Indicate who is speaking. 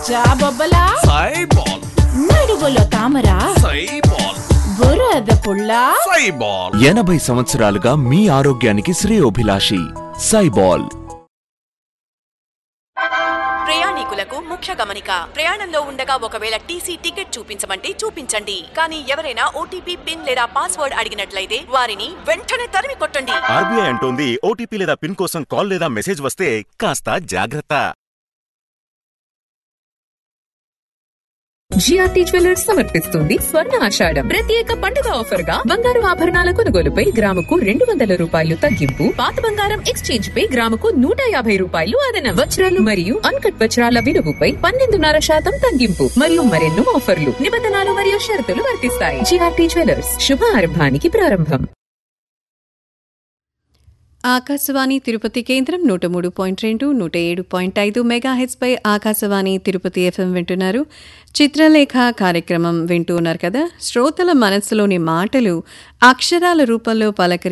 Speaker 1: జాబొబ్బలా
Speaker 2: సైబాల్
Speaker 1: నడువులో తామర
Speaker 2: సైబాల్
Speaker 1: బురద పుల్ల
Speaker 2: సైబాల్
Speaker 3: ఎనభై సంవత్సరాలుగా మీ ఆరోగ్యానికి శ్రేయోభిలాషి సైబాల్
Speaker 4: ప్రయాణికులకు ముఖ్య గమనిక ప్రయాణంలో ఉండగా ఒకవేళ టీసీ టికెట్ చూపించమంటే చూపించండి కానీ ఎవరైనా ఓటీపీ పిన్ లేదా పాస్వర్డ్ అడిగినట్లయితే వారిని వెంటనే తరిమి కొట్టండి
Speaker 5: ఆర్బీఐ అంటోంది ఓటీపీ లేదా పిన్ కోసం కాల్ లేదా మెసేజ్ వస్తే కాస్త జాగ్రత్త
Speaker 6: జిఆర్టీ జ్యువెలర్స్ సమర్పిస్తుంది స్వర్ణ ఆషాఢం ప్రత్యేక పండుగ ఆఫర్ గా బంగారు ఆభరణాల కొనుగోలుపై గ్రాముకు రెండు వందల రూపాయలు తగ్గింపు పాత బంగారం ఎక్స్చేంజ్ పై గ్రాముకు నూట యాభై రూపాయలు అదనం వజ్రాలు మరియు అన్కట్ వజ్రాల విలువపై పన్నెండున్నర శాతం తగ్గింపు మరియు మరెన్నో ఆఫర్లు నిబంధనలు మరియు షరతులు వర్తిస్తాయి జిఆర్టీ జ్యువెలర్స్ శుభ ఆరంభానికి ప్రారంభం
Speaker 7: ఆకాశవాణి తిరుపతి కేంద్రం నూట మూడు పాయింట్ రెండు నూట ఏడు పాయింట్ ఐదు మెగా పై ఆకాశవాణి తిరుపతి ఎఫ్ఎం వింటున్నారు చిత్రలేఖ కార్యక్రమం వింటూ ఉన్నారు కదా శ్రోతల మనస్సులోని మాటలు అక్షరాల రూపంలో పలకరి